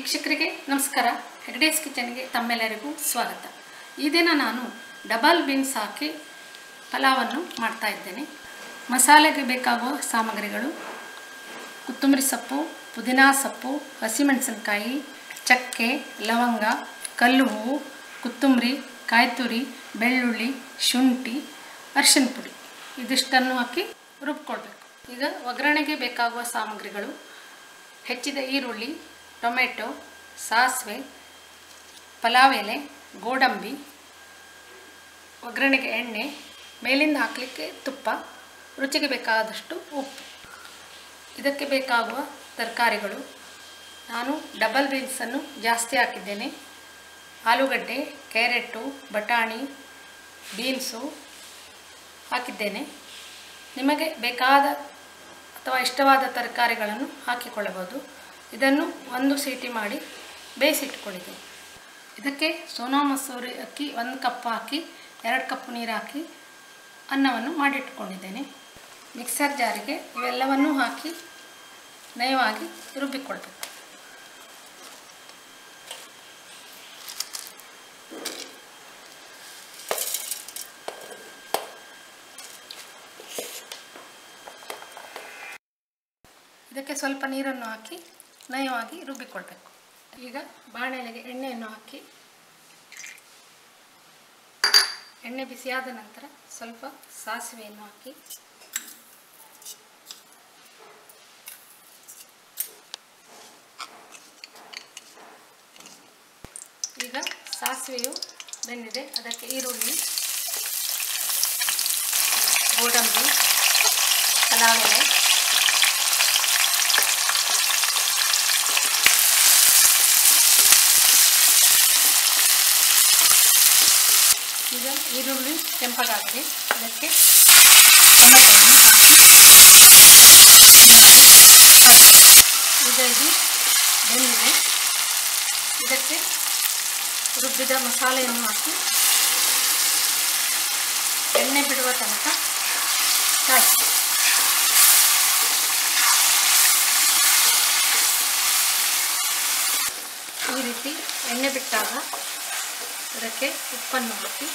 ವೀಕ್ಷಕರಿಗೆ ನಮಸ್ಕಾರ ಹೆಗ್ಡೇಸ್ ಕಿಚನ್ಗೆ ತಮ್ಮೆಲ್ಲರಿಗೂ ಸ್ವಾಗತ ಈ ದಿನ ನಾನು ಡಬಲ್ ಬೀನ್ಸ್ ಹಾಕಿ ಪಲಾವನ್ನು ಮಾಡ್ತಾ ಇದ್ದೇನೆ ಮಸಾಲೆಗೆ ಬೇಕಾಗುವ ಸಾಮಗ್ರಿಗಳು ಕೊತ್ತಂಬರಿ ಸೊಪ್ಪು ಪುದೀನಾ ಸೊಪ್ಪು ಹಸಿಮೆಣಸಿನಕಾಯಿ ಚಕ್ಕೆ ಲವಂಗ ಕಲ್ಲು ಹೂವು ಕೊತ್ತಂಬರಿ ಕಾಯ್ತುರಿ ಬೆಳ್ಳುಳ್ಳಿ ಶುಂಠಿ ಅರಿಶಿನ ಪುಡಿ ಇದಿಷ್ಟನ್ನು ಹಾಕಿ ರುಬ್ಕೊಳ್ಬೇಕು ಈಗ ಒಗ್ಗರಣೆಗೆ ಬೇಕಾಗುವ ಸಾಮಗ್ರಿಗಳು ಹೆಚ್ಚಿದ ಈರುಳ್ಳಿ ಟೊಮೆಟೊ ಸಾಸಿವೆ ಪಲಾವ್ ಎಲೆ ಗೋಡಂಬಿ ಒಗ್ಗರಣೆಗೆ ಎಣ್ಣೆ ಮೇಲಿಂದ ಹಾಕಲಿಕ್ಕೆ ತುಪ್ಪ ರುಚಿಗೆ ಬೇಕಾದಷ್ಟು ಉಪ್ಪು ಇದಕ್ಕೆ ಬೇಕಾಗುವ ತರಕಾರಿಗಳು ನಾನು ಡಬಲ್ ಬೀನ್ಸನ್ನು ಜಾಸ್ತಿ ಹಾಕಿದ್ದೇನೆ ಆಲೂಗಡ್ಡೆ ಕ್ಯಾರೆಟು ಬಟಾಣಿ ಬೀನ್ಸು ಹಾಕಿದ್ದೇನೆ ನಿಮಗೆ ಬೇಕಾದ ಅಥವಾ ಇಷ್ಟವಾದ ತರಕಾರಿಗಳನ್ನು ಹಾಕಿಕೊಳ್ಳಬಹುದು ಇದನ್ನು ಒಂದು ಸೀಟಿ ಮಾಡಿ ಬೇಯಿಸಿಟ್ಕೊಂಡಿದ್ದೀನಿ ಇದಕ್ಕೆ ಸೋನಾ ಮಸೂರಿ ಅಕ್ಕಿ ಒಂದು ಕಪ್ ಹಾಕಿ ಎರಡು ಕಪ್ ನೀರು ಹಾಕಿ ಅನ್ನವನ್ನು ಮಾಡಿಟ್ಕೊಂಡಿದ್ದೇನೆ ಮಿಕ್ಸರ್ ಜಾರಿಗೆ ಇವೆಲ್ಲವನ್ನೂ ಹಾಕಿ ನಯವಾಗಿ ರುಬ್ಬಿಕೊಳ್ಬೇಕು ಇದಕ್ಕೆ ಸ್ವಲ್ಪ ನೀರನ್ನು ಹಾಕಿ ನಯವಾಗಿ ರುಬ್ಬಿಕೊಳ್ಬೇಕು ಈಗ ಬಾಣಲೆಗೆ ಎಣ್ಣೆಯನ್ನು ಹಾಕಿ ಎಣ್ಣೆ ಬಿಸಿಯಾದ ನಂತರ ಸ್ವಲ್ಪ ಸಾಸಿವೆಯನ್ನು ಹಾಕಿ ಈಗ ಸಾಸಿವೆಯು ಬೆಂದಿದೆ ಅದಕ್ಕೆ ಈರುಳ್ಳಿ ಗೋಡಂಬಿ ಪಲಾವ್ ಎಲೆ ಈಗ ಈರುಳ್ಳಿ ಕೆಂಪಗಾಗಿದೆ ಅದಕ್ಕೆ ಟೊಮೆಟೊವನ್ನು ಹಾಕಿ ಈಗ ಇದು ಬೆಂದಿದೆ ಇದಕ್ಕೆ ರುಬ್ಬಿದ ಮಸಾಲೆಯನ್ನು ಹಾಕಿ ಎಣ್ಣೆ ಬಿಡುವ ತನಕ ಕಾಯಿಸಿ ಈ ರೀತಿ ಎಣ್ಣೆ ಬಿಟ್ಟಾಗ ಅದಕ್ಕೆ ಉಪ್ಪನ್ನು ಹಾಕಿ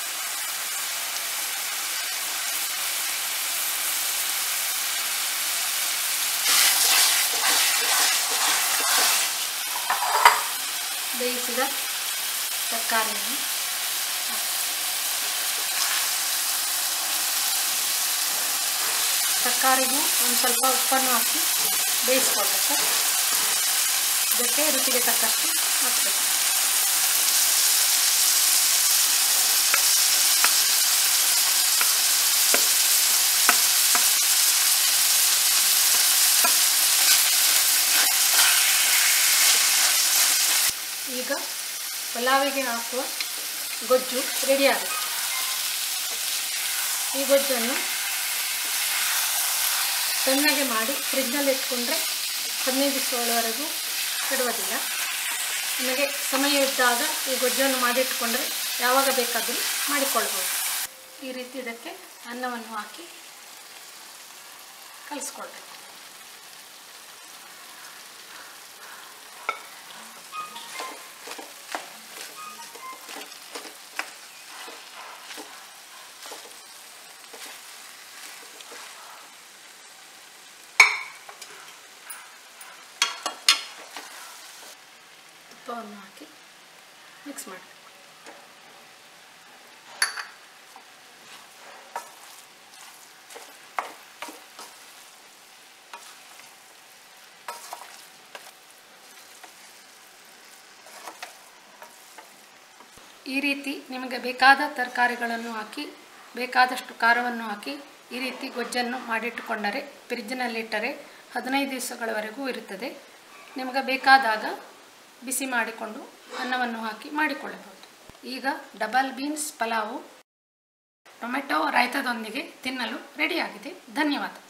ಬೇಯಿಸಿದ ತರಕಾರಿಯನ್ನು ತರಕಾರಿಗೂ ಒಂದು ಸ್ವಲ್ಪ ಉಪ್ಪನ್ನು ಹಾಕಿ ಬೇಯಿಸ್ಕೊಳ್ಬೇಕು ಇದಕ್ಕೆ ರುಚಿಗೆ ತಕ್ಕಷ್ಟು ಹಾಕಬೇಕು ಈಗ ಪಲಾವಿಗೆ ಹಾಕುವ ಗೊಜ್ಜು ರೆಡಿಯಾಗುತ್ತೆ ಈ ಗೊಜ್ಜನ್ನು ತಣ್ಣಗೆ ಮಾಡಿ ಫ್ರಿಜ್ನಲ್ಲಿ ಇಟ್ಕೊಂಡ್ರೆ ಹದಿನೈದು ದಿವಸಗಳವರೆಗೂ ಕೆಡುವುದಿಲ್ಲ ನಿಮಗೆ ಸಮಯ ಇದ್ದಾಗ ಈ ಗೊಜ್ಜನ್ನು ಮಾಡಿಟ್ಕೊಂಡ್ರೆ ಯಾವಾಗ ಬೇಕಾದರೂ ಮಾಡಿಕೊಳ್ಬೋದು ಈ ರೀತಿ ಇದಕ್ಕೆ ಅನ್ನವನ್ನು ಹಾಕಿ ಕಲಿಸ್ಕೊಳ್ಬೇಕು ತುಪ್ಪವನ್ನು ಹಾಕಿ ಮಿಕ್ಸ್ ಮಾಡಬೇಕು ಈ ರೀತಿ ನಿಮಗೆ ಬೇಕಾದ ತರಕಾರಿಗಳನ್ನು ಹಾಕಿ ಬೇಕಾದಷ್ಟು ಖಾರವನ್ನು ಹಾಕಿ ಈ ರೀತಿ ಗೊಜ್ಜನ್ನು ಮಾಡಿಟ್ಟುಕೊಂಡರೆ ಫ್ರಿಜ್ಜಿನಲ್ಲಿಟ್ಟರೆ ಹದಿನೈದು ದಿವಸಗಳವರೆಗೂ ಇರುತ್ತದೆ ನಿಮಗೆ ಬೇಕಾದಾಗ ಬಿಸಿ ಮಾಡಿಕೊಂಡು ಅನ್ನವನ್ನು ಹಾಕಿ ಮಾಡಿಕೊಳ್ಳಬಹುದು ಈಗ ಡಬಲ್ ಬೀನ್ಸ್ ಪಲಾವು ಟೊಮೆಟೊ ರಾಯ್ತದೊಂದಿಗೆ ತಿನ್ನಲು ರೆಡಿಯಾಗಿದೆ ಧನ್ಯವಾದ